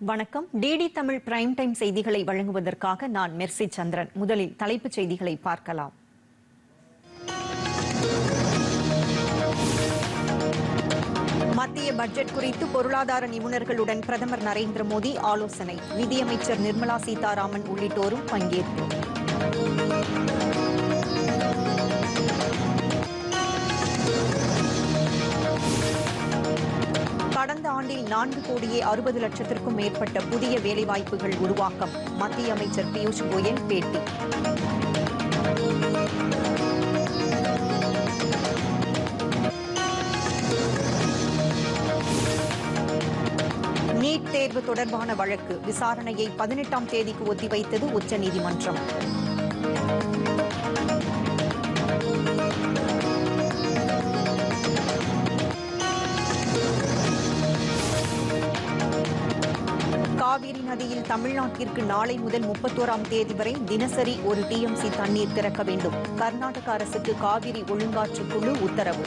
வணக்கம் DD Tamil prime time செய்திகளை வழங்குவதற்காக நான் மெர்சி சந்திரன் முதலில் தலைப்புச் செய்திகளை பார்க்கலாம் மத்திய பட்ஜெட் குறித்து பொருளாதார நிபுணர்களுடன் பிரதமர் நரேந்திர மோடி ஆலோசனை நிதியமைச்சர் நிர்மலா சீதாராமன் உள்ளிட்டோரும் பங்கேற்பு கடந்த ஆண்டில் நான்கு கோடியே அறுபது லட்சத்திற்கும் மேற்பட்ட புதிய வேலைவாய்ப்புகள் உருவாக்கம் மத்திய அமைச்சர் பியூஷ் கோயல் பேட்டி நீட் தேர்வு தொடர்பான வழக்கு விசாரணையை பதினெட்டாம் தேதிக்கு ஒத்திவைத்தது உச்சநீதிமன்றம் காவிரி நதியில் தமிழ்நாட்டிற்கு நாளை முதல் முப்பத்தோராம் தேதி வரை தினசரி ஒரு டிஎம்சி தண்ணீர் திறக்க வேண்டும் கர்நாடக அரசுக்கு காவிரி ஒழுங்காற்று குழு உத்தரவு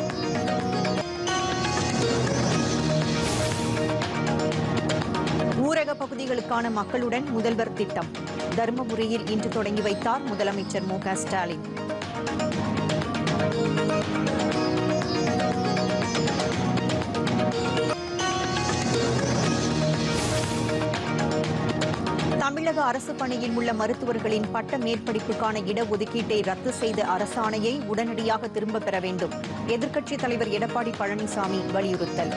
ஊரக பகுதிகளுக்கான மக்களுடன் முதல்வர் திட்டம் தருமபுரியில் இன்று தொடங்கி வைத்தார் முதலமைச்சர் மு க ஸ்டாலின் தமிழக அரசு பணியில் உள்ள மருத்துவர்களின் பட்ட மேற்படிப்புக்கான இடஒதுக்கீட்டை ரத்து செய்த அரசாணையை உடனடியாக திரும்பப் பெற வேண்டும் எதிர்க்கட்சித் தலைவர் எடப்பாடி பழனிசாமி வலியுறுத்தல்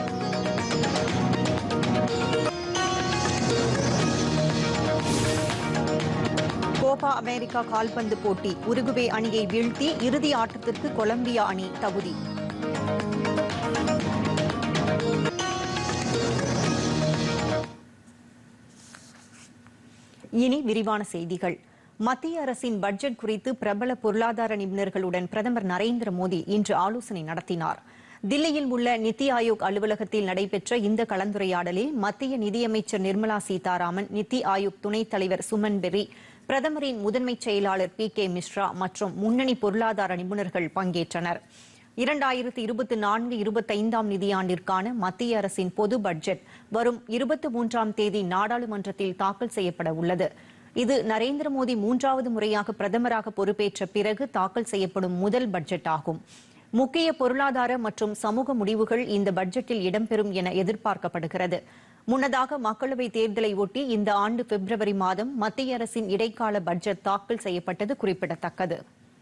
கோபா அமெரிக்கா கால்பந்து போட்டி உருகுவே அணியை வீழ்த்தி இறுதி ஆட்டத்திற்கு கொலம்பியா அணி தகுதி இனி விரிவான செய்திகள் மத்திய அரசின் பட்ஜெட் குறித்து பிரபல பொருளாதார நிபுணர்களுடன் பிரதமர் நரேந்திர மோடி இன்று ஆலோசனை நடத்தினார் தில்லியில் உள்ள நித்தி ஆயோக் அலுவலகத்தில் நடைபெற்ற இந்த கலந்துரையாடலில் மத்திய நிதியமைச்சர் நிர்மலா சீதாராமன் நித்தி ஆயோக் துணைத் தலைவர் சுமன் பெரி பிரதமரின் முதன்மை செயலாளர் பி கே மிஸ்ரா மற்றும் முன்னணி பொருளாதார நிபுணர்கள் பங்கேற்றனர் இரண்டாயிரத்தி இருபத்தி நான்கு இருபத்தைந்தாம் நிதியாண்டிற்கான மத்திய அரசின் பொது பட்ஜெட் வரும் இருபத்தி மூன்றாம் தேதி நாடாளுமன்றத்தில் தாக்கல் செய்யப்பட உள்ளது இது நரேந்திர மோடி மூன்றாவது முறையாக பிரதமராக பொறுப்பேற்ற பிறகு தாக்கல் செய்யப்படும் முதல் பட்ஜெட் ஆகும் முக்கிய பொருளாதார மற்றும் சமூக முடிவுகள் இந்த பட்ஜெட்டில் இடம்பெறும் என எதிர்பார்க்கப்படுகிறது முன்னதாக மக்களவைத் தேர்தலை ஒட்டி இந்த ஆண்டு பிப்ரவரி மாதம் மத்திய அரசின் இடைக்கால பட்ஜெட் தாக்கல் செய்யப்பட்டது குறிப்பிடத்தக்கது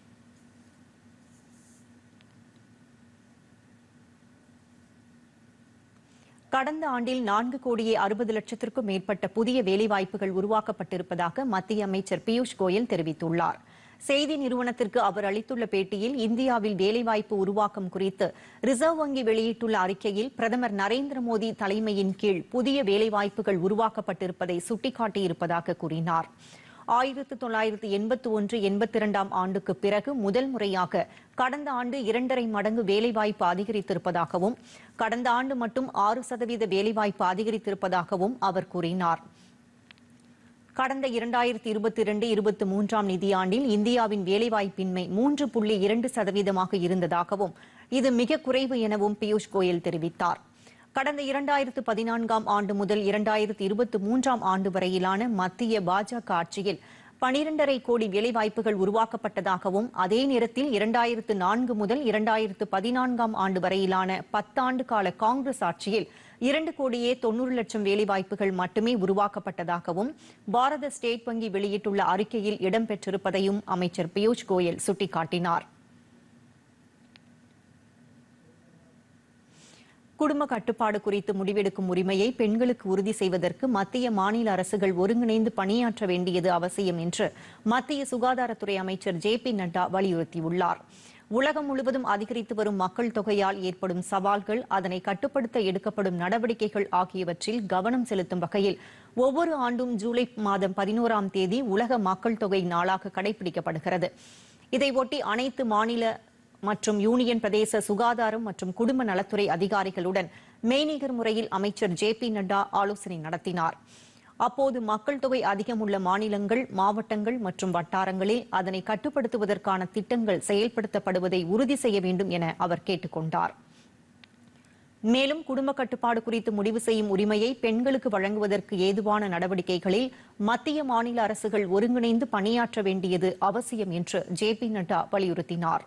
கடந்த ஆண்டில் நான்கு கோடியே அறுபது லட்சத்திற்கும் மேற்பட்ட புதிய வேலைவாய்ப்புகள் உருவாக்கப்பட்டிருப்பதாக மத்திய அமைச்சர் பியூஷ் கோயல் தெரிவித்துள்ளார் செய்தி நிறுவனத்திற்கு அவர் அளித்துள்ள பேட்டியில் இந்தியாவில் வேலைவாய்ப்பு உருவாக்கம் குறித்து ரிசர்வ் வங்கி வெளியிட்டுள்ள அறிக்கையில் பிரதமர் நரேந்திர மோடி தலைமையின் கீழ் புதிய வேலைவாய்ப்புகள் உருவாக்கப்பட்டிருப்பதை சுட்டிக்காட்டியிருப்பதாக கூறினார் ஆயிரத்து தொள்ளாயிரத்து எண்பத்தி ஒன்று எண்பத்தி இரண்டாம் ஆண்டுக்கு பிறகு முதல் முறையாக கடந்த ஆண்டு இரண்டரை மடங்கு வேலைவாய்ப்பு அதிகரித்திருப்பதாகவும் கடந்த ஆண்டு மட்டும் ஆறு சதவீத வேலைவாய்ப்பு அதிகரித்திருப்பதாகவும் அவர் கூறினார் கடந்த இரண்டாயிரத்தி இருபத்தி இரண்டு இருபத்தி மூன்றாம் நிதியாண்டில் இந்தியாவின் வேலைவாய்ப்பின்மை மூன்று புள்ளி இரண்டு சதவீதமாக இருந்ததாகவும் இது மிக குறைவு எனவும் பியூஷ் கோயல் தெரிவித்தார் கடந்த இரண்டாயிரத்து பதினான்காம் ஆண்டு முதல் இரண்டாயிரத்து இருபத்தி மூன்றாம் ஆண்டு வரையிலான மத்திய பாஜக ஆட்சியில் பனிரெண்டரை கோடி வேலைவாய்ப்புகள் உருவாக்கப்பட்டதாகவும் அதே நேரத்தில் இரண்டாயிரத்து நான்கு முதல் இரண்டாயிரத்து பதினான்காம் ஆண்டு வரையிலான பத்தாண்டு கால காங்கிரஸ் ஆட்சியில் இரண்டு கோடியே தொன்னூறு லட்சம் வேலைவாய்ப்புகள் மட்டுமே உருவாக்கப்பட்டதாகவும் பாரத ஸ்டேட் வங்கி வெளியிட்டுள்ள அறிக்கையில் இடம்பெற்றிருப்பதையும் அமைச்சர் பியூஷ் கோயல் சுட்டிக்காட்டினார் குடும்ப கட்டுப்பாடு குறித்து முடிவெடுக்கும் உரிமையை பெண்களுக்கு உறுதி செய்வதற்கு மத்திய மாநில அரசுகள் ஒருங்கிணைந்து பணியாற்ற வேண்டியது அவசியம் என்று மத்திய சுகாதாரத்துறை அமைச்சர் ஜே பி நட்டா வலியுறுத்தியுள்ளார் உலகம் முழுவதும் அதிகரித்து வரும் மக்கள் தொகையால் ஏற்படும் சவால்கள் அதனை கட்டுப்படுத்த எடுக்கப்படும் நடவடிக்கைகள் ஆகியவற்றில் கவனம் செலுத்தும் வகையில் ஒவ்வொரு ஆண்டும் ஜூலை மாதம் பதினோராம் தேதி உலக மக்கள் தொகை நாளாக கடைபிடிக்கப்படுகிறது இதையொட்டி அனைத்து மாநில மற்றும் யூனியன் பிரதேச சுகாதாரம் மற்றும் குடும்ப நலத்துறை அதிகாரிகளுடன் மெய்நிகர் முறையில் அமைச்சர் ஜே பி நட்டா ஆலோசனை நடத்தினார் அப்போது மக்கள் தொகை அதிகம் உள்ள மாநிலங்கள் மாவட்டங்கள் மற்றும் வட்டாரங்களில் அதனை கட்டுப்படுத்துவதற்கான திட்டங்கள் செயல்படுத்தப்படுவதை உறுதி செய்ய வேண்டும் என அவர் கேட்டுக் கொண்டார் மேலும் குடும்ப கட்டுப்பாடு குறித்து முடிவு செய்யும் உரிமையை பெண்களுக்கு வழங்குவதற்கு ஏதுவான நடவடிக்கைகளில் மத்திய மாநில அரசுகள் ஒருங்கிணைந்து பணியாற்ற வேண்டியது அவசியம் என்று ஜே பி நட்டா வலியுறுத்தினார்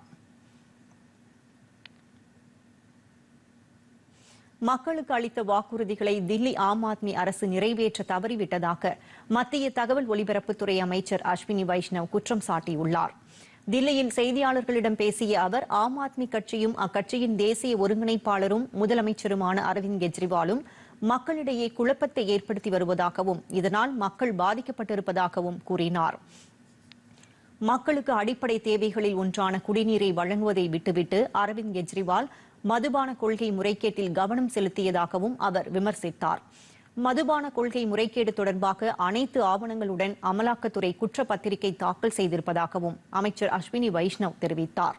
மக்களுக்கு அளித்த வாக்குறுதிகளை தில்லி ஆம் ஆத்மி அரசு நிறைவேற்ற தவறிவிட்டதாக மத்திய தகவல் ஒலிபரப்புத்துறை அமைச்சர் அஸ்வினி வைஷ்ணவ் குற்றம் சாட்டியுள்ளார் தில்லியில் செய்தியாளர்களிடம் பேசிய அவர் ஆம் ஆத்மி கட்சியும் அக்கட்சியின் தேசிய ஒருங்கிணைப்பாளரும் முதலமைச்சருமான அரவிந்த் கெஜ்ரிவாலும் மக்களிடையே குழப்பத்தை ஏற்படுத்தி வருவதாகவும் இதனால் மக்கள் பாதிக்கப்பட்டிருப்பதாகவும் கூறினார் மக்களுக்கு அடிப்படை தேவைகளில் ஒன்றான குடிநீரை வழங்குவதை விட்டுவிட்டு அரவிந்த் கெஜ்ரிவால் மதுபான கொள்கை முறைகேட்டில் கவனம் செலுத்தியதாகவும் அவர் விமர்சித்தார் மதுபான கொள்கை முறைகேடு தொடர்பாக அனைத்து ஆவணங்களுடன் அமலாக்கத்துறை குற்றப்பத்திரிகை தாக்கல் செய்திருப்பதாகவும் அமைச்சர் அஸ்வினி வைஷ்ணவ் தெரிவித்தார்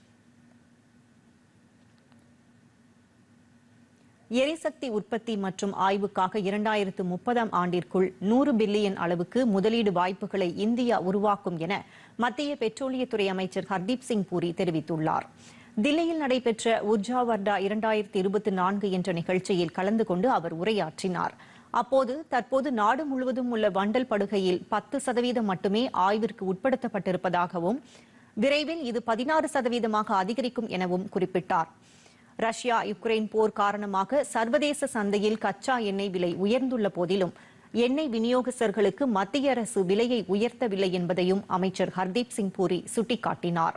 எரிசக்தி உற்பத்தி மற்றும் ஆய்வுக்காக இரண்டாயிரத்து முப்பதாம் ஆண்டிற்குள் நூறு பில்லியன் அளவுக்கு முதலீடு வாய்ப்புகளை இந்தியா உருவாக்கும் என மத்திய பெட்ரோலியத்துறை அமைச்சர் ஹர்தீப் சிங் பூரி தெரிவித்துள்ளார் தில்லியில் நடைபெற்ற உர்ஜா வர்டா இரண்டாயிரத்தி இருபத்தி நான்கு என்ற நிகழ்ச்சியில் கலந்து கொண்டு அவர் உரையாற்றினார் அப்போது தற்போது நாடு முழுவதும் உள்ள வண்டல் படுகையில் பத்து சதவீதம் மட்டுமே ஆய்விற்கு உட்படுத்தப்பட்டிருப்பதாகவும் விரைவில் இது பதினாறு சதவீதமாக அதிகரிக்கும் எனவும் குறிப்பிட்டார் ரஷ்யா யுக்ரைன் போர் காரணமாக சர்வதேச சந்தையில் கச்சா எண்ணெய் விலை உயர்ந்துள்ள போதிலும் எண்ணெய் விநியோகஸ்தர்களுக்கு மத்திய அரசு விலையை உயர்த்தவில்லை என்பதையும் அமைச்சர் ஹர்தீப் சிங் பூரி சுட்டிக்காட்டினார்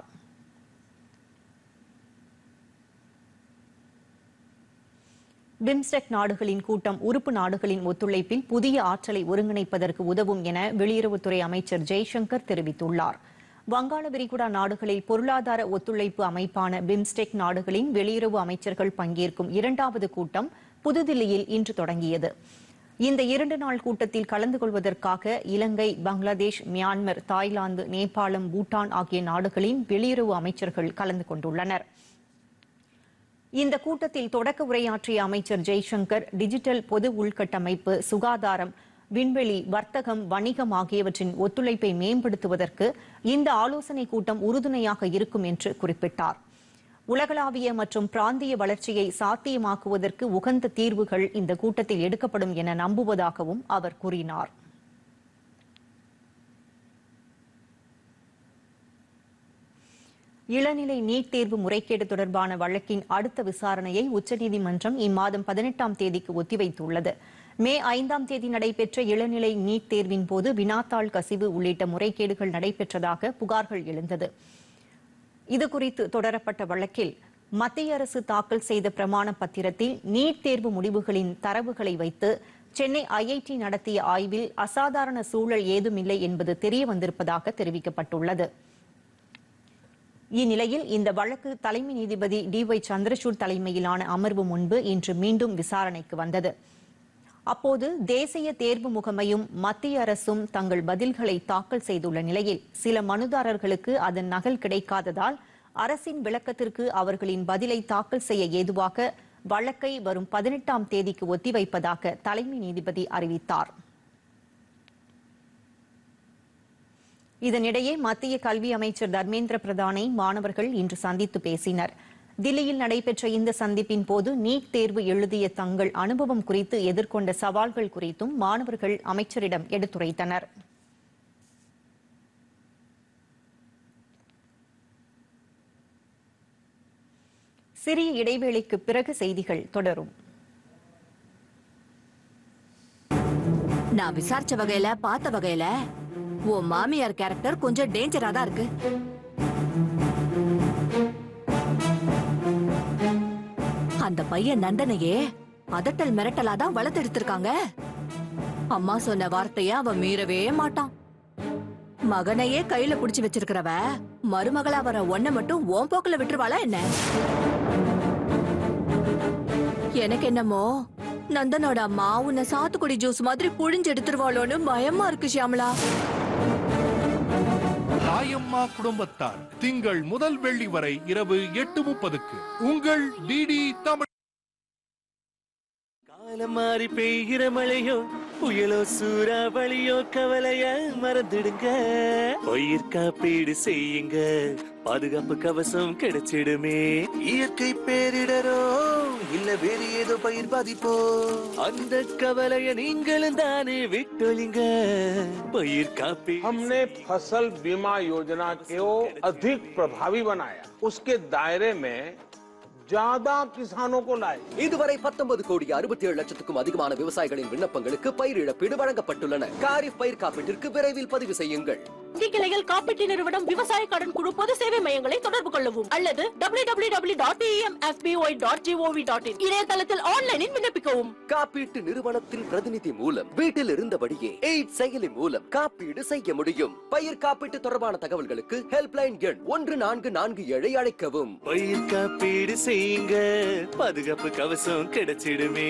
பிம்ஸ்டெக் நாடுகளின் கூட்டம் உறுப்பு நாடுகளின் ஒத்துழைப்பில் புதிய ஆற்றலை ஒருங்கிணைப்பதற்கு உதவும் என வெளியுறவுத்துறை அமைச்சர் ஜெய்சங்கர் தெரிவித்துள்ளார் வங்காள விரிகுடா நாடுகளில் பொருளாதார ஒத்துழைப்பு அமைப்பான பிம்ஸ்டெக் நாடுகளின் வெளியுறவு அமைச்சர்கள் பங்கேற்கும் இரண்டாவது கூட்டம் புதுதில்லியில் இன்று தொடங்கியது இந்த இரண்டு நாள் கூட்டத்தில் கலந்து கொள்வதற்காக இலங்கை பங்களாதேஷ் மியான்மர் தாய்லாந்து நேபாளம் பூட்டான் ஆகிய நாடுகளின் வெளியுறவு அமைச்சர்கள் கலந்து கொண்டுள்ளனர் இந்த கூட்டத்தில் தொடக்க உரையாற்றிய அமைச்சர் ஜெய்சங்கர் டிஜிட்டல் பொது உள்கட்டமைப்பு சுகாதாரம் விண்வெளி வர்த்தகம் வணிகம் ஆகியவற்றின் ஒத்துழைப்பை மேம்படுத்துவதற்கு இந்த ஆலோசனைக் கூட்டம் உறுதுணையாக இருக்கும் என்று குறிப்பிட்டார் உலகளாவிய மற்றும் பிராந்திய வளர்ச்சியை சாத்தியமாக்குவதற்கு உகந்த தீர்வுகள் இந்த கூட்டத்தில் எடுக்கப்படும் என நம்புவதாகவும் அவர் கூறினார் இளநிலை நீட் தேர்வு முறைகேடு தொடர்பான வழக்கின் அடுத்த விசாரணையை உச்சநீதிமன்றம் இம்மாதம் பதினெட்டாம் தேதிக்கு ஒத்திவைத்துள்ளது மே ஐந்தாம் தேதி நடைபெற்ற இளநிலை நீட் தேர்வின் போது வினாத்தாள் கசிவு உள்ளிட்ட முறைகேடுகள் நடைபெற்றதாக புகார்கள் எழுந்தது இதுகுறித்து தொடரப்பட்ட வழக்கில் மத்திய அரசு தாக்கல் செய்த பிரமாண பத்திரத்தில் நீட் தேர்வு முடிவுகளின் தரவுகளை வைத்து சென்னை ஐஐடி நடத்திய ஆய்வில் அசாதாரண சூழல் ஏதுமில்லை என்பது தெரிய வந்திருப்பதாக தெரிவிக்கப்பட்டுள்ளது இந்நிலையில் இந்த வழக்கு தலைமை நீதிபதி டி ஒய் சந்திரசூட் தலைமையிலான அமர்வு முன்பு இன்று மீண்டும் விசாரணைக்கு வந்தது அப்போது தேசிய தேர்வு முகமையும் மத்திய அரசும் தங்கள் பதில்களை தாக்கல் செய்துள்ள நிலையில் சில மனுதாரர்களுக்கு அதன் நகல் கிடைக்காததால் அரசின் விளக்கத்திற்கு அவர்களின் பதிலை தாக்கல் செய்ய ஏதுவாக வழக்கை வரும் பதினெட்டாம் தேதிக்கு ஒத்திவைப்பதாக தலைமை நீதிபதி அறிவித்தார் இதனிடையே மத்திய கல்வி அமைச்சர் தர்மேந்திர பிரதானை மாணவர்கள் இன்று சந்தித்து பேசினர் தில்லியில் நடைபெற்ற இந்த சந்திப்பின் போது நீட் தேர்வு எழுதிய தங்கள் அனுபவம் குறித்து எதிர்கொண்ட சவால்கள் குறித்தும் மாணவர்கள் அமைச்சரிடம் எடுத்துரைத்தனர் சிறிய இடைவேளைக்கு பிறகு செய்திகள் தொடரும் நான் விசாரிச்ச வகையில பார்த்த வகையில உன் மாமியார் கேரக்டர் கொஞ்சம் டேஞ்சரா தான் இருக்கு அந்த பையன் நந்தனையே அதட்டல் மிரட்டலா தான் வளர்த்தெடுத்திருக்காங்க அம்மா சொன்ன வார்த்தைய அவன் மீறவே மாட்டான் மகனையே கையில புடிச்சு வச்சிருக்கிறவ மருமகளா வர ஒன்ன மட்டும் ஓம் போக்குல விட்டுருவாளா என்ன எனக்கு என்னமோ நந்தனோட அம்மா உன்னை சாத்துக்குடி ஜூஸ் மாதிரி புழிஞ்சு எடுத்துருவாளோன்னு பயமா இருக்கு ஷியாமளா தாயம்மா குடும்பத்தார் திங்கள் முதல் வெள்ளி வரை இரவு எட்டு முப்பதுக்கு உங்கள் டிடி தமிழ் காலம் மாறி பெய்கிற மழையோ புயலோ சூறாவளியோ கவலைய மறந்துடுங்க பயிர் காப்பீடு செய்யுங்க பாதுகாப்பு கவசம் கிடைச்சிடுமே இயற்கை பேரிடரோ இல்ல வேறு ஏதோ பயிர் பாதிப்போ அந்த கவலைய நீங்களும் தானே விட்டொழிங்க பயிர் காப்பி हमने फसल बीमा योजना को अधिक प्रभावी बनाया उसके दायरे में ज्यादा किसानों को लाए இதுவரை 19 கோடி அறுபத்தி ஏழு லட்சத்துக்கும் அதிகமான விவசாயிகளின் விண்ணப்பங்களுக்கு பயிர் இழப்பீடு வழங்கப்பட்டுள்ளன காரிஃப் பயிர் காப்பீட்டிற்கு விரைவில் பதிவு செய்யுங்கள் வங்கி கிளைகள் காப்பீட்டு நிறுவனம் விவசாய கடன் குழு பொது சேவை மையங்களை தொடர்பு கொள்ளவும் அல்லது டபிள்யூ டபிள்யூ டபிள்யூ டாட் எஃபிஒய் டாட் ஜிஓவி டாட் இன் இணையதளத்தில் ஆன்லைனில் விண்ணப்பிக்கவும் காப்பீட்டு நிறுவனத்தின் பிரதிநிதி மூலம் வீட்டில் இருந்தபடியே எய்ட் செயலி மூலம் காப்பீடு செய்ய முடியும் பயிர் காப்பீட்டு தொடர்பான தகவல்களுக்கு ஹெல்ப்லைன் எண் ஒன்று நான்கு நான்கு ஏழை அழைக்கவும் பயிர் காப்பீடு செய்யுங்க பாதுகாப்பு கவசம் கிடைச்சிடுமே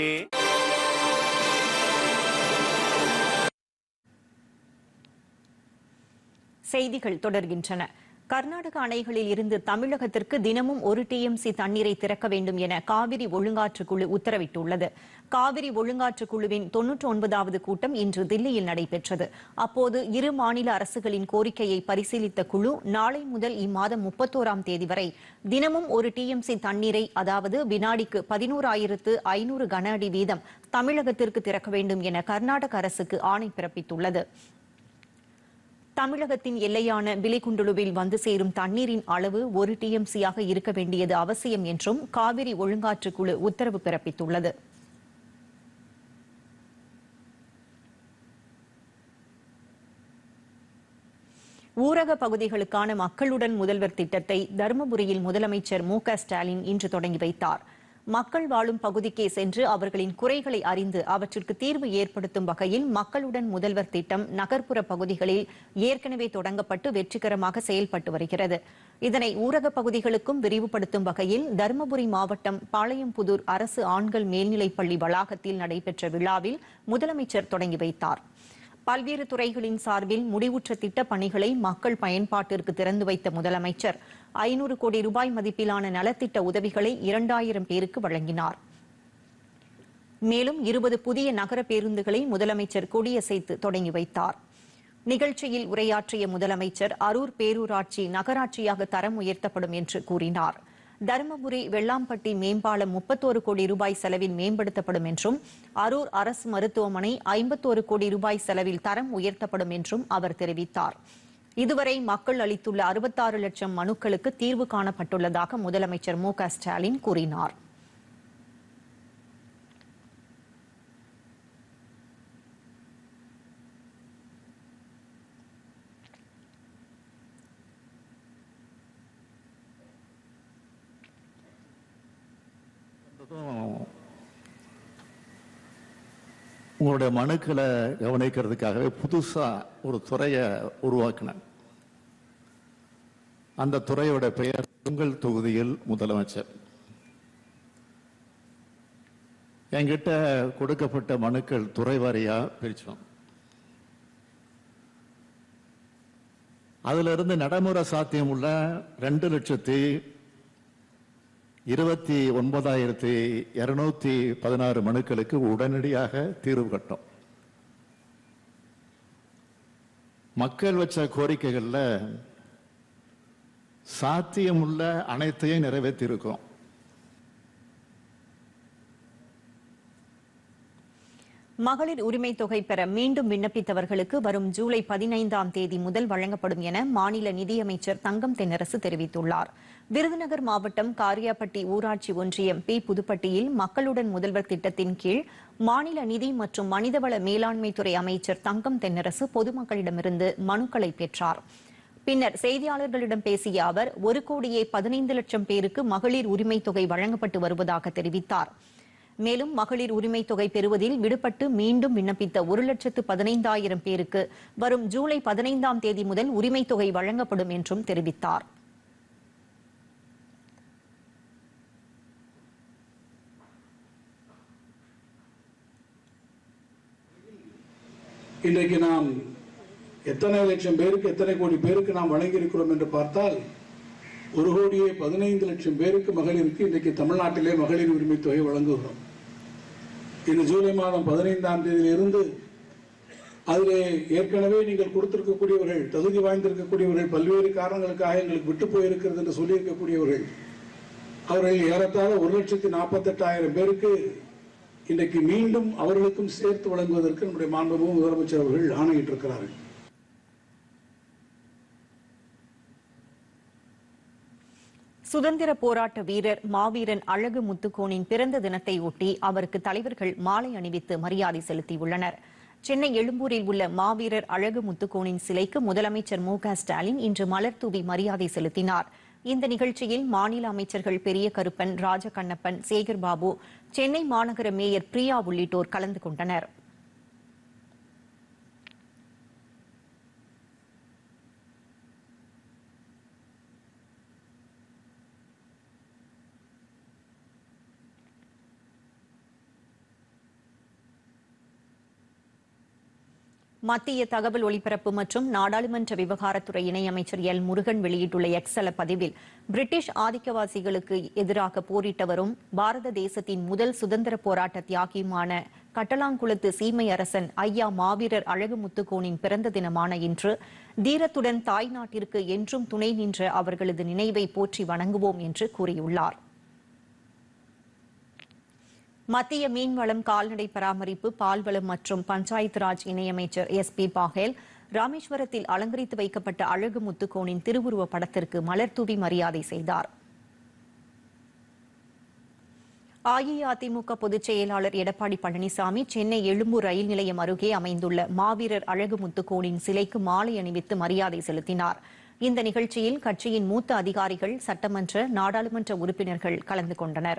செய்திகள் தொடர்கின்றன கர்நாடக அணைகளில் இருந்து தமிழகத்திற்கு தினமும் ஒரு டிஎம்சி தண்ணீரை திறக்க வேண்டும் என காவிரி ஒழுங்காற்று குழு உத்தரவிட்டுள்ளது காவிரி ஒழுங்காற்று குழுவின் தொன்னூற்றி ஒன்பதாவது கூட்டம் இன்று தில்லியில் நடைபெற்றது அப்போது இரு மாநில அரசுகளின் கோரிக்கையை பரிசீலித்த குழு நாளை முதல் இம்மாதம் முப்பத்தோராம் தேதி வரை தினமும் ஒரு டிஎம்சி தண்ணீரை அதாவது வினாடிக்கு பதினோராயிரத்து ஐநூறு கன அடி வீதம் தமிழகத்திற்கு திறக்க வேண்டும் என கர்நாடக அரசுக்கு ஆணை பிறப்பித்துள்ளது தமிழகத்தின் எல்லையான பிலிகுண்டுலுவில் வந்து சேரும் தண்ணீரின் அளவு ஒரு டிஎம்சியாக இருக்க வேண்டியது அவசியம் என்றும் காவிரி ஒழுங்காற்று குழு உத்தரவு பிறப்பித்துள்ளது ஊரக பகுதிகளுக்கான மக்களுடன் முதல்வர் திட்டத்தை தருமபுரியில் முதலமைச்சர் மு க ஸ்டாலின் இன்று தொடங்கி வைத்தார் மக்கள் வாழும் பகுதிக்கே சென்று அவர்களின் குறைகளை அறிந்து அவற்றிற்கு தீர்வு ஏற்படுத்தும் வகையில் மக்களுடன் முதல்வர் திட்டம் நகர்ப்புற பகுதிகளில் ஏற்கனவே தொடங்கப்பட்டு வெற்றிகரமாக செயல்பட்டு வருகிறது இதனை ஊரக பகுதிகளுக்கும் விரிவுபடுத்தும் வகையில் தருமபுரி மாவட்டம் பாளையம்புதூர் அரசு ஆண்கள் மேல்நிலைப்பள்ளி வளாகத்தில் நடைபெற்ற விழாவில் முதலமைச்சர் தொடங்கி வைத்தார் பல்வேறு துறைகளின் சார்பில் முடிவுற்ற திட்டப் பணிகளை மக்கள் பயன்பாட்டிற்கு திறந்து வைத்த முதலமைச்சர் ஐநூறு கோடி ரூபாய் மதிப்பிலான நலத்திட்ட உதவிகளை இரண்டாயிரம் பேருக்கு வழங்கினார் மேலும் இருபது புதிய நகர பேருந்துகளை முதலமைச்சர் கொடியசைத்து தொடங்கி வைத்தார் நிகழ்ச்சியில் உரையாற்றிய முதலமைச்சர் அரூர் பேரூராட்சி நகராட்சியாக தரம் உயர்த்தப்படும் என்று கூறினார் தருமபுரி வெள்ளாம்பட்டி மேம்பாலம் முப்பத்தோரு கோடி ரூபாய் செலவில் மேம்படுத்தப்படும் என்றும் அரூர் அரசு மருத்துவமனை ஐம்பத்தோரு கோடி ரூபாய் செலவில் தரம் உயர்த்தப்படும் என்றும் அவர் தெரிவித்தார் இதுவரை மக்கள் அளித்துள்ள அறுபத்தாறு லட்சம் மனுக்களுக்கு தீர்வு காணப்பட்டுள்ளதாக முதலமைச்சர் மு க ஸ்டாலின் கூறினார் உங்களுடைய மனுக்களை கவனிக்கிறதுக்காகவே புதுசா ஒரு துறையை உருவாக்கினேன் அந்த துறையோட பெயர் உங்கள் தொகுதியில் முதலமைச்சர் என்கிட்ட கொடுக்கப்பட்ட மனுக்கள் துறை வாரியா பிரிச்சோம் அதுல இருந்து நடைமுறை சாத்தியம் உள்ள ரெண்டு லட்சத்தி இருபத்தி ஒன்பதாயிரத்தி இருநூத்தி பதினாறு மனுக்களுக்கு உடனடியாக தீர்வு கட்டும் மக்கள் வச்ச கோரிக்கைகள்ல சாத்தியமுள்ள அனைத்தையும் நிறைவேற்றியிருக்கோம் மகளிர் உரிமை தொகை பெற மீண்டும் விண்ணப்பித்தவர்களுக்கு வரும் ஜூலை பதினைந்தாம் தேதி முதல் வழங்கப்படும் என மாநில நிதியமைச்சர் தங்கம் தென்னரசு தெரிவித்துள்ளார் விருதுநகர் மாவட்டம் காரியாபட்டி ஊராட்சி ஒன்றியம் பி புதுப்பட்டியில் மக்களுடன் முதல்வர் திட்டத்தின் கீழ் மாநில நிதி மற்றும் மனிதவள மேலாண்மைத்துறை அமைச்சர் தங்கம் தென்னரசு பொதுமக்களிடமிருந்து மனுக்களை பெற்றார் பின்னர் செய்தியாளர்களிடம் பேசிய அவர் ஒரு கோடியே பதினைந்து லட்சம் பேருக்கு மகளிர் உரிமை தொகை வழங்கப்பட்டு வருவதாக தெரிவித்தார் மேலும் மகளிர் உரிமை தொகை பெறுவதில் விடுபட்டு மீண்டும் விண்ணப்பித்த ஒரு லட்சத்து பதினைந்தாயிரம் பேருக்கு வரும் ஜூலை பதினைந்தாம் தேதி முதல் உரிமை தொகை வழங்கப்படும் என்றும் தெரிவித்தார் இன்றைக்கு நாம் எத்தனை லட்சம் பேருக்கு எத்தனை கோடி பேருக்கு நாம் வழங்கியிருக்கிறோம் என்று பார்த்தால் ஒரு கோடியே பதினைந்து லட்சம் பேருக்கு மகளிருக்கு இன்றைக்கு தமிழ்நாட்டிலே மகளிர் உரிமை தொகை வழங்குகிறோம் இந்த ஜூலை மாதம் பதினைந்தாம் தேதியிலிருந்து அதிலே ஏற்கனவே நீங்கள் கொடுத்திருக்கக்கூடியவர்கள் தகுதி வாய்ந்திருக்கக்கூடியவர்கள் பல்வேறு காரணங்களுக்காக எங்களுக்கு விட்டு போயிருக்கிறது என்று சொல்லியிருக்கக்கூடியவர்கள் அவர்கள் ஏறத்தாழ ஒரு லட்சத்தி நாற்பத்தெட்டாயிரம் பேருக்கு இன்றைக்கு மீண்டும் அவர்களுக்கும் சேர்த்து வழங்குவதற்கு நம்முடைய மாண்புமிகு முதலமைச்சர் அவர்கள் ஆணையிட்டிருக்கிறார்கள் சுதந்திர போராட்ட வீரர் மாவீரன் அழகு முத்துக்கோனின் பிறந்த தினத்தை ஒட்டி அவருக்கு தலைவர்கள் மாலை அணிவித்து மரியாதை செலுத்தியுள்ளனர் சென்னை எழும்பூரில் உள்ள மாவீரர் அழகு முத்துக்கோனின் சிலைக்கு முதலமைச்சர் மு க ஸ்டாலின் இன்று மலர் தூவி மரியாதை செலுத்தினார் இந்த நிகழ்ச்சியில் மாநில அமைச்சர்கள் பெரிய கருப்பன் ராஜகண்ணப்பன் சேகர் பாபு சென்னை மாநகர மேயர் பிரியா உள்ளிட்டோர் கலந்து கொண்டனர் மத்திய தகவல் ஒலிபரப்பு மற்றும் நாடாளுமன்ற விவகாரத்துறை இணையமைச்சர் எல் முருகன் வெளியிட்டுள்ள எக்ஸல பதிவில் பிரிட்டிஷ் ஆதிக்கவாசிகளுக்கு எதிராக போரிட்டவரும் பாரத தேசத்தின் முதல் சுதந்திர போராட்ட தியாகியுமான கட்டலாங்குளத்து சீமை அரசன் ஐயா மாவீரர் அழகு முத்துக்கோனின் பிறந்த தினமான இன்று தீரத்துடன் தாய் நாட்டிற்கு என்றும் துணை நின்ற அவர்களது நினைவை போற்றி வணங்குவோம் என்று கூறியுள்ளார் மத்திய மீன்வளம் கால்நடை பராமரிப்பு பால்வளம் மற்றும் பஞ்சாயத்து ராஜ் இணையமைச்சர் எஸ் பி பாஹேல் ராமேஸ்வரத்தில் அலங்கரித்து வைக்கப்பட்ட அழகு முத்துக்கோனின் திருவுருவ படத்திற்கு மலர் தூவி மரியாதை செய்தார் அஇஅதிமுக பொதுச் செயலாளர் எடப்பாடி பழனிசாமி சென்னை எழும்பூர் ரயில் நிலையம் அருகே அமைந்துள்ள மாவீரர் அழகு முத்துக்கோனின் சிலைக்கு மாலை அணிவித்து மரியாதை செலுத்தினார் இந்த நிகழ்ச்சியில் கட்சியின் மூத்த அதிகாரிகள் சட்டமன்ற நாடாளுமன்ற உறுப்பினர்கள் கலந்து கொண்டனர்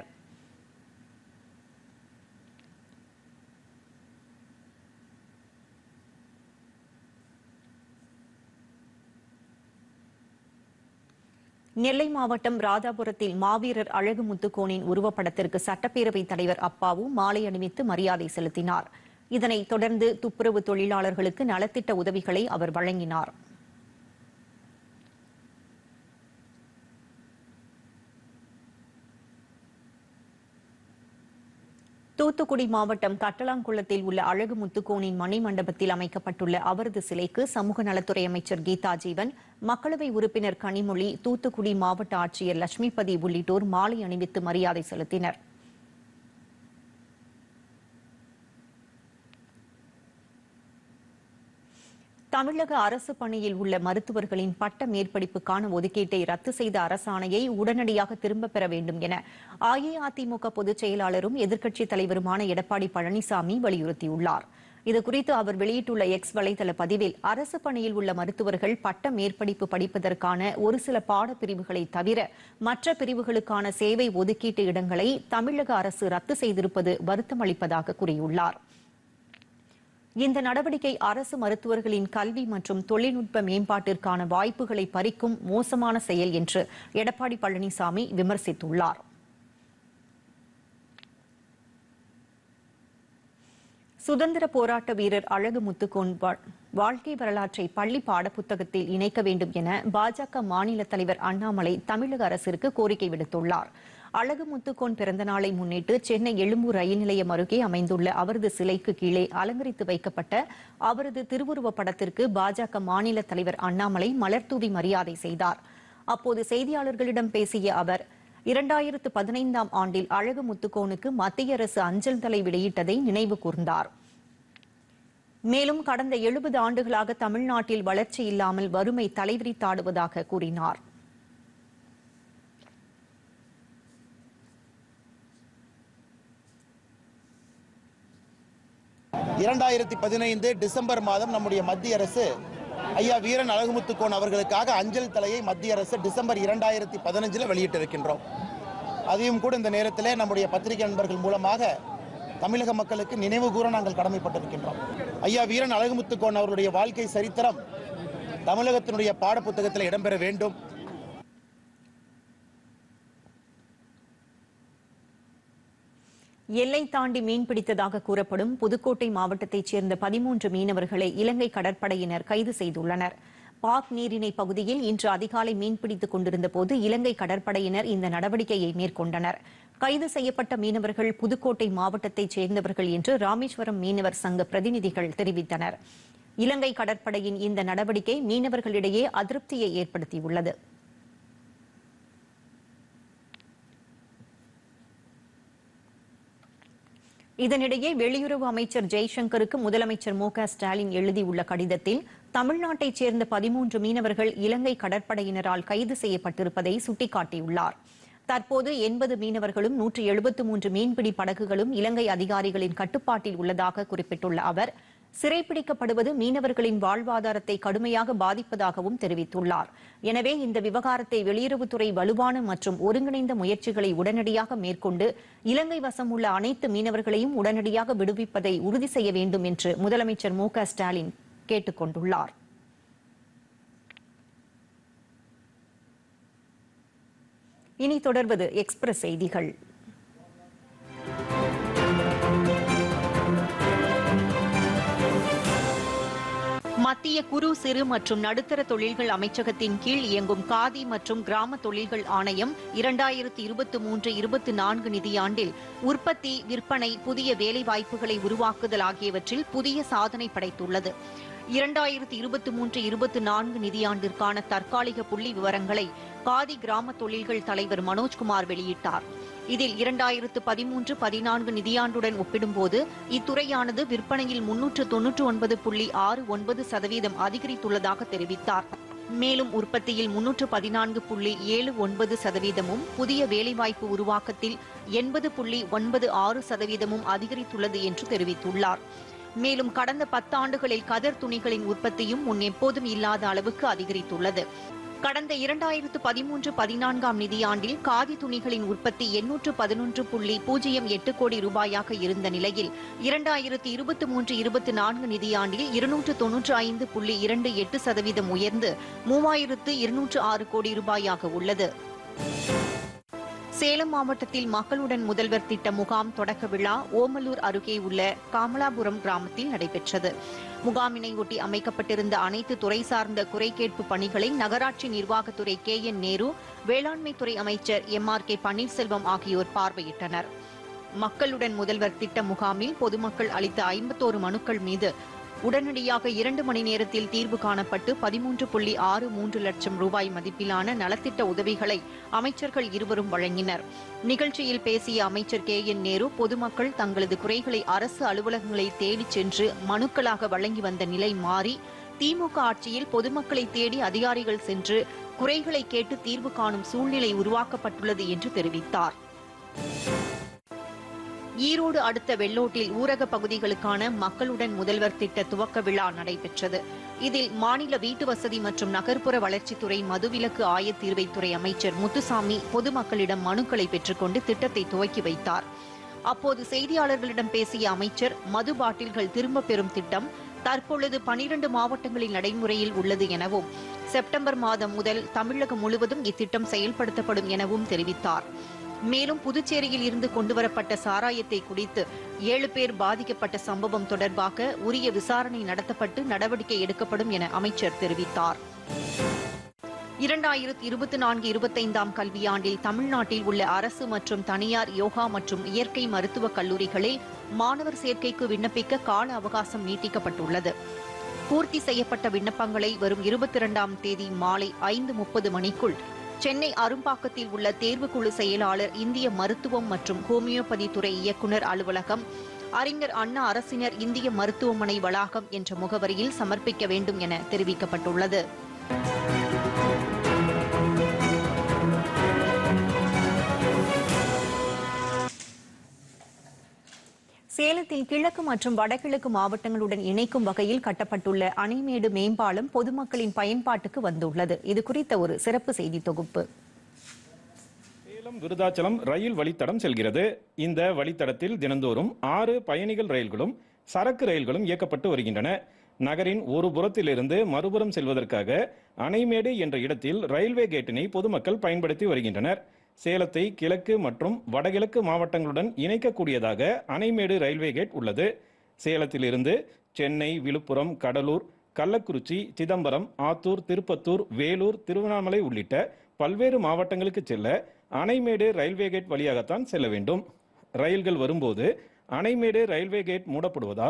நெல்லை மாவட்டம் ராதாபுரத்தில் மாவீரர் அழகு முத்துக்கோனின் உருவப்படத்திற்கு சட்டப்பேரவைத் தலைவர் அப்பாவு மாலை அணிவித்து மரியாதை செலுத்தினார் இதனைத் தொடர்ந்து துப்புரவு தொழிலாளர்களுக்கு நலத்திட்ட உதவிகளை அவர் வழங்கினார் தூத்துக்குடி மாவட்டம் கட்டலாங்குளத்தில் உள்ள அழகு முத்துக்கோனின் மணி மண்டபத்தில் அமைக்கப்பட்டுள்ள அவரது சிலைக்கு சமூக நலத்துறை அமைச்சர் கீதா ஜீவன் மக்களவை உறுப்பினர் கனிமொழி தூத்துக்குடி மாவட்ட ஆட்சியர் லட்சுமிபதி உள்ளிட்டோர் மாலை அணிவித்து மரியாதை செலுத்தினர் தமிழக அரசு பணியில் உள்ள மருத்துவர்களின் பட்ட மேற்படிப்புக்கான ஒதுக்கீட்டை ரத்து செய்த அரசாணையை உடனடியாக திரும்பப் பெற வேண்டும் என அஇஅதிமுக பொதுச் செயலாளரும் எதிர்க்கட்சித் தலைவருமான எடப்பாடி பழனிசாமி வலியுறுத்தியுள்ளார் இதுகுறித்து அவர் வெளியிட்டுள்ள எக்ஸ் வலைதள பதிவில் அரசு பணியில் உள்ள மருத்துவர்கள் பட்ட மேற்படிப்பு படிப்பதற்கான ஒரு சில பாடப்பிரிவுகளை தவிர மற்ற பிரிவுகளுக்கான சேவை ஒதுக்கீட்டு இடங்களை தமிழக அரசு ரத்து செய்திருப்பது வருத்தம் அளிப்பதாக கூறியுள்ளார் இந்த நடவடிக்கை அரசு மருத்துவர்களின் கல்வி மற்றும் தொழில்நுட்ப மேம்பாட்டிற்கான வாய்ப்புகளை பறிக்கும் மோசமான செயல் என்று எடப்பாடி பழனிசாமி விமர்சித்துள்ளார் சுதந்திர போராட்ட வீரர் அழகு முத்துக்கோன் வா- வாழ்க்கை வரலாற்றை பள்ளி பாடப்புத்தகத்தில் இணைக்க வேண்டும் என பாஜக மாநில தலைவர் அண்ணாமலை தமிழக அரசிற்கு கோரிக்கை விடுத்துள்ளார் அழகு முத்துக்கோன் பிறந்த நாளை முன்னிட்டு சென்னை எழும்பூர் ரயில் நிலையம் அருகே அமைந்துள்ள அவரது சிலைக்கு கீழே அலங்கரித்து வைக்கப்பட்ட அவரது திருவுருவப் படத்திற்கு பாஜக மாநில தலைவர் அண்ணாமலை மலர்தூவி மரியாதை செய்தார் அப்போது செய்தியாளர்களிடம் பேசிய அவர் இரண்டாயிரத்து பதினைந்தாம் ஆண்டில் அழகு முத்துக்கோனுக்கு மத்திய அரசு அஞ்சல் தலை வெளியிட்டதை நினைவு கூர்ந்தார் மேலும் கடந்த எழுபது ஆண்டுகளாக தமிழ்நாட்டில் வளர்ச்சி இல்லாமல் வறுமை தலைவிரித்தாடுவதாக கூறினார் இரண்டாயிரத்தி பதினைந்து டிசம்பர் மாதம் நம்முடைய மத்திய அரசு ஐயா வீரன் அழகுமுத்துக்கோன் அவர்களுக்காக அஞ்சல் தலையை மத்திய அரசு டிசம்பர் இரண்டாயிரத்தி பதினஞ்சில் வெளியிட்டிருக்கின்றோம் அதையும் கூட இந்த நேரத்திலே நம்முடைய பத்திரிகை நண்பர்கள் மூலமாக தமிழக மக்களுக்கு நினைவு கூற நாங்கள் கடமைப்பட்டிருக்கின்றோம் ஐயா வீரன் அழகுமுத்துக்கோன் அவருடைய வாழ்க்கை சரித்திரம் தமிழகத்தினுடைய பாடப்புத்தகத்தில் இடம்பெற வேண்டும் எல்லை தாண்டி மீன் பிடித்ததாக கூறப்படும் புதுக்கோட்டை மாவட்டத்தைச் சேர்ந்த பதிமூன்று மீனவர்களை இலங்கை கடற்படையினர் கைது செய்துள்ளனர் பாக் நீரிணை பகுதியில் இன்று அதிகாலை மீன்பிடித்துக் கொண்டிருந்த போது இலங்கை கடற்படையினர் இந்த நடவடிக்கையை மேற்கொண்டனர் கைது செய்யப்பட்ட மீனவர்கள் புதுக்கோட்டை மாவட்டத்தைச் சேர்ந்தவர்கள் என்று ராமேஸ்வரம் மீனவர் சங்க பிரதிநிதிகள் தெரிவித்தனர் இலங்கை கடற்படையின் இந்த நடவடிக்கை மீனவர்களிடையே அதிருப்தியை ஏற்படுத்தியுள்ளது இதனிடையே வெளியுறவு அமைச்சர் ஜெய்சங்கருக்கு முதலமைச்சர் மு க ஸ்டாலின் எழுதியுள்ள கடிதத்தில் தமிழ்நாட்டைச் சேர்ந்த பதிமூன்று மீனவர்கள் இலங்கை கடற்படையினரால் கைது செய்யப்பட்டிருப்பதை சுட்டிக்காட்டியுள்ளார் தற்போது எண்பது மீனவர்களும் நூற்று எழுபத்து மூன்று மீன்பிடி படகுகளும் இலங்கை அதிகாரிகளின் கட்டுப்பாட்டில் உள்ளதாக குறிப்பிட்டுள்ள அவர் சிறைப்பிடிக்கப்படுவது மீனவர்களின் வாழ்வாதாரத்தை கடுமையாக பாதிப்பதாகவும் தெரிவித்துள்ளார் எனவே இந்த விவகாரத்தை வெளியுறவுத்துறை வலுவான மற்றும் ஒருங்கிணைந்த முயற்சிகளை உடனடியாக மேற்கொண்டு இலங்கை வசம் உள்ள அனைத்து மீனவர்களையும் உடனடியாக விடுவிப்பதை உறுதி செய்ய வேண்டும் என்று முதலமைச்சர் மு க ஸ்டாலின் கேட்டுக் கொண்டுள்ளார் இனி தொடர்வது எக்ஸ்பிரஸ் செய்திகள் மத்திய குறு சிறு மற்றும் நடுத்தர தொழில்கள் அமைச்சகத்தின் கீழ் இயங்கும் காதி மற்றும் கிராம தொழில்கள் ஆணையம் இரண்டாயிரத்தி இருபத்தி மூன்று இருபத்தி நான்கு நிதியாண்டில் உற்பத்தி விற்பனை புதிய வேலைவாய்ப்புகளை உருவாக்குதல் ஆகியவற்றில் புதிய சாதனை படைத்துள்ளது இரண்டாயிரத்தி இருபத்தி மூன்று இருபத்தி நான்கு நிதியாண்டிற்கான தற்காலிக புள்ளி விவரங்களை காதி கிராம தொழில்கள் தலைவர் மனோஜ்குமார் வெளியிட்டார் இதில் இரண்டாயிரத்து பதிமூன்று பதினான்கு நிதியாண்டுடன் ஒப்பிடும்போது இத்துறையானது விற்பனையில் முன்னூற்று தொன்னூற்று ஒன்பது புள்ளி ஆறு ஒன்பது சதவீதம் அதிகரித்துள்ளதாக தெரிவித்தார் மேலும் உற்பத்தியில் முன்னூற்று பதினான்கு புள்ளி ஏழு ஒன்பது சதவீதமும் புதிய வேலைவாய்ப்பு உருவாக்கத்தில் எண்பது புள்ளி ஒன்பது ஆறு சதவீதமும் அதிகரித்துள்ளது என்று தெரிவித்துள்ளார் மேலும் கடந்த பத்தாண்டுகளில் கதர் துணிகளின் உற்பத்தியும் முன் எப்போதும் இல்லாத அளவுக்கு அதிகரித்துள்ளது கடந்த இரண்டாயிரத்து பதிமூன்று பதினான்காம் நிதியாண்டில் காதி துணிகளின் உற்பத்தி எண்ணூற்று பதினொன்று புள்ளி பூஜ்ஜியம் எட்டு கோடி ரூபாயாக இருந்த நிலையில் இரண்டாயிரத்து இருபத்தி மூன்று இருபத்தி நான்கு நிதியாண்டில் இருநூற்று தொன்னூற்று ஐந்து புள்ளி இரண்டு எட்டு சதவீதம் உயர்ந்து மூவாயிரத்து இருநூற்று ஆறு கோடி ரூபாயாக உள்ளது சேலம் மாவட்டத்தில் மக்களுடன் முதல்வர் திட்ட முகாம் தொடக்க விழா ஓமலூர் அருகே உள்ள காமலாபுரம் கிராமத்தில் நடைபெற்றது முகாமினை ஒட்டி அமைக்கப்பட்டிருந்த அனைத்து துறை சார்ந்த குறை கேட்பு பணிகளை நகராட்சி நிர்வாகத்துறை கே என் நேரு வேளாண்மைத்துறை அமைச்சர் எம் ஆர் கே பன்னீர்செல்வம் ஆகியோர் பார்வையிட்டனர் மக்களுடன் முதல்வர் திட்ட முகாமில் பொதுமக்கள் அளித்த ஐம்பத்தோரு மனுக்கள் மீது உடனடியாக இரண்டு மணி நேரத்தில் தீர்வு காணப்பட்டு பதிமூன்று புள்ளி ஆறு மூன்று லட்சம் ரூபாய் மதிப்பிலான நலத்திட்ட உதவிகளை அமைச்சர்கள் இருவரும் வழங்கினர் நிகழ்ச்சியில் பேசிய அமைச்சர் கே என் நேரு பொதுமக்கள் தங்களது குறைகளை அரசு அலுவலகங்களை தேடிச் சென்று மனுக்களாக வழங்கி வந்த நிலை மாறி திமுக ஆட்சியில் பொதுமக்களை தேடி அதிகாரிகள் சென்று குறைகளை கேட்டு தீர்வு காணும் சூழ்நிலை உருவாக்கப்பட்டுள்ளது என்று தெரிவித்தார் ஈரோடு அடுத்த வெள்ளோட்டில் ஊரக பகுதிகளுக்கான மக்களுடன் முதல்வர் திட்ட துவக்க விழா நடைபெற்றது இதில் மாநில வீட்டு வசதி மற்றும் நகர்ப்புற வளர்ச்சித்துறை மதுவிலக்கு ஆயத்தீர்வைத்துறை அமைச்சர் முத்துசாமி பொதுமக்களிடம் மனுக்களை பெற்றுக்கொண்டு திட்டத்தை துவக்கி வைத்தார் அப்போது செய்தியாளர்களிடம் பேசிய அமைச்சர் மது பாட்டில்கள் திரும்பப் பெறும் திட்டம் தற்பொழுது பனிரண்டு மாவட்டங்களில் நடைமுறையில் உள்ளது எனவும் செப்டம்பர் மாதம் முதல் தமிழகம் முழுவதும் இத்திட்டம் செயல்படுத்தப்படும் எனவும் தெரிவித்தார் மேலும் புதுச்சேரியில் இருந்து கொண்டுவரப்பட்ட சாராயத்தை குடித்து ஏழு பேர் பாதிக்கப்பட்ட சம்பவம் தொடர்பாக உரிய விசாரணை நடத்தப்பட்டு நடவடிக்கை எடுக்கப்படும் என அமைச்சர் தெரிவித்தார் இரண்டாயிரத்தி இருபத்தி நான்கு இருபத்தைந்தாம் கல்வியாண்டில் தமிழ்நாட்டில் உள்ள அரசு மற்றும் தனியார் யோகா மற்றும் இயற்கை மருத்துவக் கல்லூரிகளில் மாணவர் சேர்க்கைக்கு விண்ணப்பிக்க கால அவகாசம் நீட்டிக்கப்பட்டுள்ளது பூர்த்தி செய்யப்பட்ட விண்ணப்பங்களை வரும் இருபத்தி இரண்டாம் தேதி மாலை ஐந்து முப்பது மணிக்குள் சென்னை அரும்பாக்கத்தில் உள்ள தேர்வுக்குழு செயலாளர் இந்திய மருத்துவம் மற்றும் ஹோமியோபதி துறை இயக்குநர் அலுவலகம் அறிஞர் அண்ணா அரசினர் இந்திய மருத்துவமனை வளாகம் என்ற முகவரியில் சமர்ப்பிக்க வேண்டும் என தெரிவிக்கப்பட்டுள்ளது சேலத்தில் கிழக்கு மற்றும் வடகிழக்கு மாவட்டங்களுடன் இணைக்கும் வகையில் கட்டப்பட்டுள்ள அணைமேடு மேம்பாலம் பொதுமக்களின் பயன்பாட்டுக்கு வந்துள்ளது இது குறித்த ஒரு சிறப்பு செய்தி தொகுப்பு சேலம் விருதாச்சலம் ரயில் வழித்தடம் செல்கிறது இந்த வழித்தடத்தில் தினந்தோறும் ஆறு பயணிகள் ரயில்களும் சரக்கு ரயில்களும் இயக்கப்பட்டு வருகின்றன நகரின் ஒரு புறத்திலிருந்து மறுபுறம் செல்வதற்காக அணைமேடு என்ற இடத்தில் ரயில்வே கேட்டினை பொதுமக்கள் பயன்படுத்தி வருகின்றனர் சேலத்தை கிழக்கு மற்றும் வடகிழக்கு மாவட்டங்களுடன் இணைக்கக்கூடியதாக அணைமேடு ரயில்வே கேட் உள்ளது சேலத்திலிருந்து சென்னை விழுப்புரம் கடலூர் கள்ளக்குறிச்சி சிதம்பரம் ஆத்தூர் திருப்பத்தூர் வேலூர் திருவண்ணாமலை உள்ளிட்ட பல்வேறு மாவட்டங்களுக்கு செல்ல அணைமேடு ரயில்வே கேட் வழியாகத்தான் செல்ல வேண்டும் ரயில்கள் வரும்போது அணைமேடு ரயில்வே கேட் மூடப்படுவதால்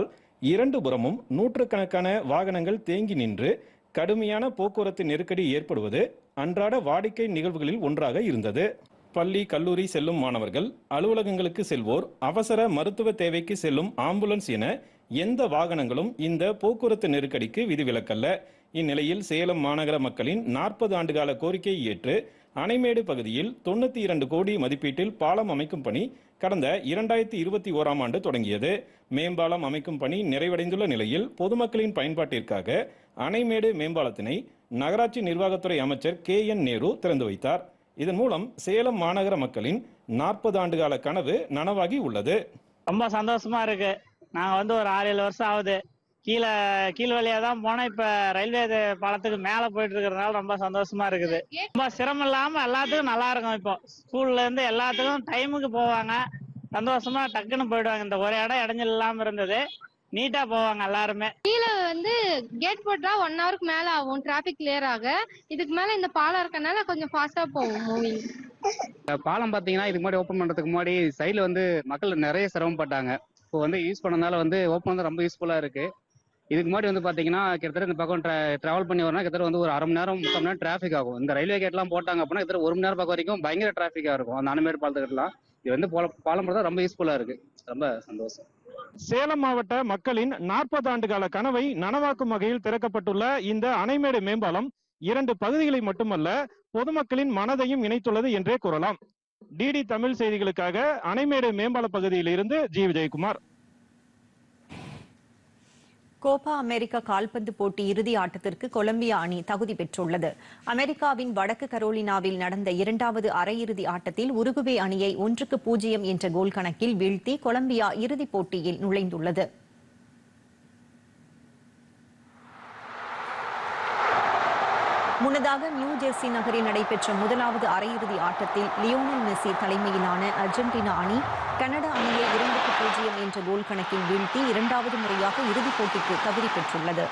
இரண்டு புறமும் நூற்றுக்கணக்கான வாகனங்கள் தேங்கி நின்று கடுமையான போக்குவரத்து நெருக்கடி ஏற்படுவது அன்றாட வாடிக்கை நிகழ்வுகளில் ஒன்றாக இருந்தது பள்ளி கல்லூரி செல்லும் மாணவர்கள் அலுவலகங்களுக்கு செல்வோர் அவசர மருத்துவ தேவைக்கு செல்லும் ஆம்புலன்ஸ் என எந்த வாகனங்களும் இந்த போக்குவரத்து நெருக்கடிக்கு விதிவிலக்கல்ல இந்நிலையில் சேலம் மாநகர மக்களின் நாற்பது ஆண்டுகால கோரிக்கையை ஏற்று அணைமேடு பகுதியில் தொண்ணூத்தி இரண்டு கோடி மதிப்பீட்டில் பாலம் அமைக்கும் பணி கடந்த இரண்டாயிரத்தி இருபத்தி ஓராம் ஆண்டு தொடங்கியது மேம்பாலம் அமைக்கும் பணி நிறைவடைந்துள்ள நிலையில் பொதுமக்களின் பயன்பாட்டிற்காக அணைமேடு மேம்பாலத்தினை நகராட்சி நிர்வாகத்துறை அமைச்சர் கே என் நேரு திறந்து வைத்தார் இதன் மூலம் சேலம் மாநகர மக்களின் நாற்பது ஆண்டுகால கனவு நனவாகி உள்ளது ரொம்ப சந்தோஷமா இருக்கு நாங்க வந்து ஒரு ஆறு ஏழு வருஷம் ஆகுது கீழே கீழ் வழியா தான் போனோம் இப்ப ரயில்வே இது பாலத்துக்கு மேல போயிட்டு இருக்கிறதுனால ரொம்ப சந்தோஷமா இருக்குது ரொம்ப சிரமம் இல்லாம எல்லாத்துக்கும் நல்லா இருக்கும் இப்போ ஸ்கூல்ல இருந்து எல்லாத்துக்கும் டைமுக்கு போவாங்க சந்தோஷமா டக்குன்னு போயிடுவாங்க இந்த ஒரு இடம் இடைஞ்சல் இல்லாம இருந்தது நீட்டா போவாங்க எல்லாருமே கீழே வந்து கேட் போட்டா ஒன் ஹவருக்கு மேல ஆகும் டிராபிக் கிளியர் ஆக இதுக்கு மேல இந்த பாலம் இருக்கனால கொஞ்சம் ஃபாஸ்டா போகும் மூவிங் பாலம் பாத்தீங்கன்னா இதுக்கு முன்னாடி ஓப்பன் பண்றதுக்கு முன்னாடி சைடுல வந்து மக்கள் நிறைய சிரமப்பட்டாங்க இப்போ வந்து யூஸ் பண்ணனால வந்து ஓப்பன் பண்ணது ரொம்ப யூஸ்ஃபுல்லா இருக்கு இதுக்கு முன்னாடி வந்து பாத்தீங்கன்னா கிட்டத்தட்ட இந்த பக்கம் டிராவல் பண்ணி வரணும் கிட்டத்தட்ட வந்து ஒரு அரை மணி நேரம் முக்கால் மணி நேரம் டிராஃபிக் ஆகும் இந்த ரயில்வே கேட்லாம் போட்டாங்க அப்படின்னா கிட்டத்தட்ட ஒரு மணி நேரம் பக்கம் வரைக்கும் பயங்கர டிராஃபிக்கா இருக்கும் அந்த அனுமேடு பாலத்துக்கிட்டலாம் இது வந்து பாலம் பாலம் போடுறது ரொம்ப யூஸ்ஃபுல்லா இருக்கு ரொம்ப சந்தோஷம் சேலம் மாவட்ட மக்களின் நாற்பது ஆண்டு கால கனவை நனவாக்கும் வகையில் திறக்கப்பட்டுள்ள இந்த அணைமேடு மேம்பாலம் இரண்டு பகுதிகளை மட்டுமல்ல பொதுமக்களின் மனதையும் இணைத்துள்ளது என்றே கூறலாம் டிடி தமிழ் செய்திகளுக்காக அணைமேடு மேம்பால பகுதியில் இருந்து ஜி விஜயகுமார் கோப்பா அமெரிக்கா கால்பந்து போட்டி இறுதி ஆட்டத்திற்கு கொலம்பியா அணி தகுதி பெற்றுள்ளது அமெரிக்காவின் வடக்கு கரோலினாவில் நடந்த இரண்டாவது அரையிறுதி ஆட்டத்தில் உருகுவே அணியை ஒன்றுக்கு பூஜ்ஜியம் என்ற கோல் கணக்கில் வீழ்த்தி கொலம்பியா இறுதிப் போட்டியில் நுழைந்துள்ளது முன்னதாக நியூ ஜெர்சி நகரில் நடைபெற்ற முதலாவது அரையிறுதி ஆட்டத்தில் லியோனல் மெஸ்ஸி தலைமையிலான அர்ஜென்டினா அணி கனடா அணியை இரண்டுக்கு பூஜ்ஜியம் என்ற கோல் கணக்கில் வீழ்த்தி இரண்டாவது முறையாக இறுதிப் போட்டிக்கு தகுதி பெற்றுள்ளது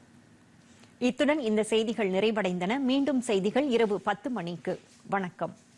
இத்துடன் இந்த செய்திகள் நிறைவடைந்தன மீண்டும் செய்திகள் இரவு பத்து மணிக்கு வணக்கம்